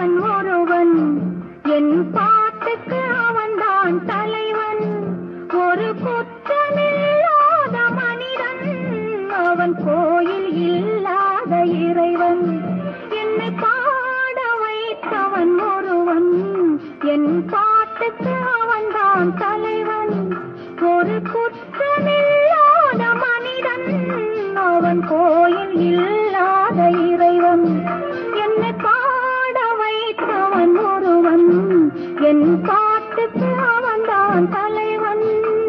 அவன் ஒருவன் என் பாட்டுக்கு அவன்தான் தலைவன் ஒரு குற்றமில்லாத மனிதன் அவன் கோயில் இல்லாத இறைவன் என்னை பாட வைத்தவன் ஒருவன் என் பாட்டுக்கு அவன்தான் தலைவன் ஒரு குற்றமில்லாத மனிதன் அவன் கோயில் இல்லாத இறைவன் என்னை பாட வைத்தவன் ஒருவன் என் பாட்டுக்கு அவன்தான் தலைவன்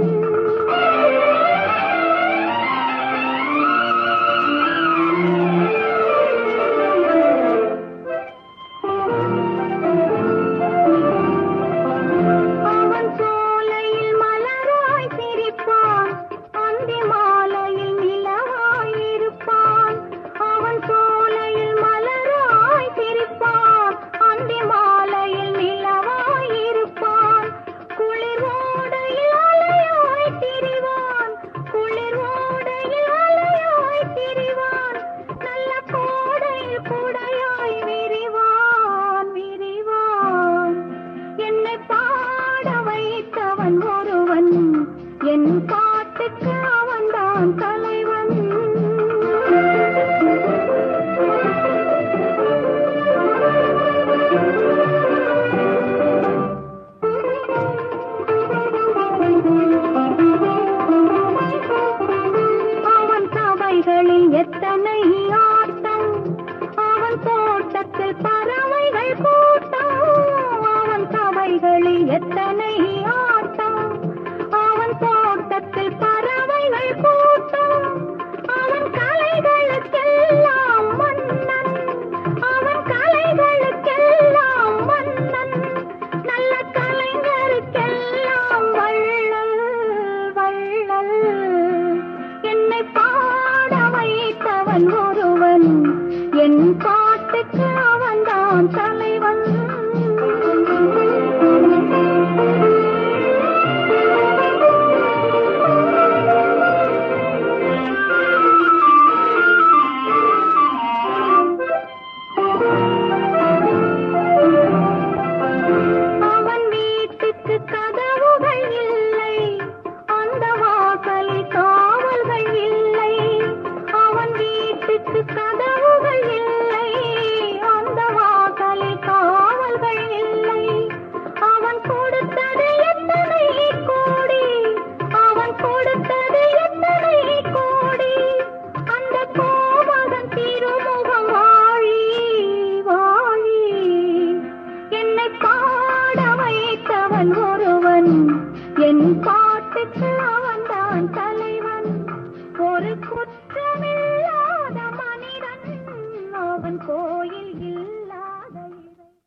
அவன் சோலையில் மலராய் சிரிப்பான் அந்தி மாலையில் நிலவாய் இருப்பான் அவன் சோலையில் மலராய் சிரிப்பான் அந்தி மாலையில் நிலவாய் இருப்பான் குளிர் ஓடையில் அலையாய் திரிவான் குளிர் ஓடையில் அலையாய் திரிவான் நல்ல கோடையில் குடையாய் விரிவான் விரிவான் என்னை பாட வைத்தவன் ஒருவன் என் பாட்டுக்கு அவன்தான் தலைவன் அவன் சபைகளில் எத்தனை ஆட்டம் அவன் தோட்டத்தில் பறவைகள் கூட்டம் அவன் சபைகளில் எத்தனை ஆட்டம் அவன் தோட்டத்தில் பறவைகள் கூட்டம் அவன் கலைகளுக்கெல்லாம் மன்னன் அவன் கலைகளுக்கெல்லாம் மன்னன் நல்ல கலைஞருக்கெல்லாம் வள்ளல் வள்ளல் என்னை பாட வைத்தவன் ஒருவன் என் பாட்டுக்கு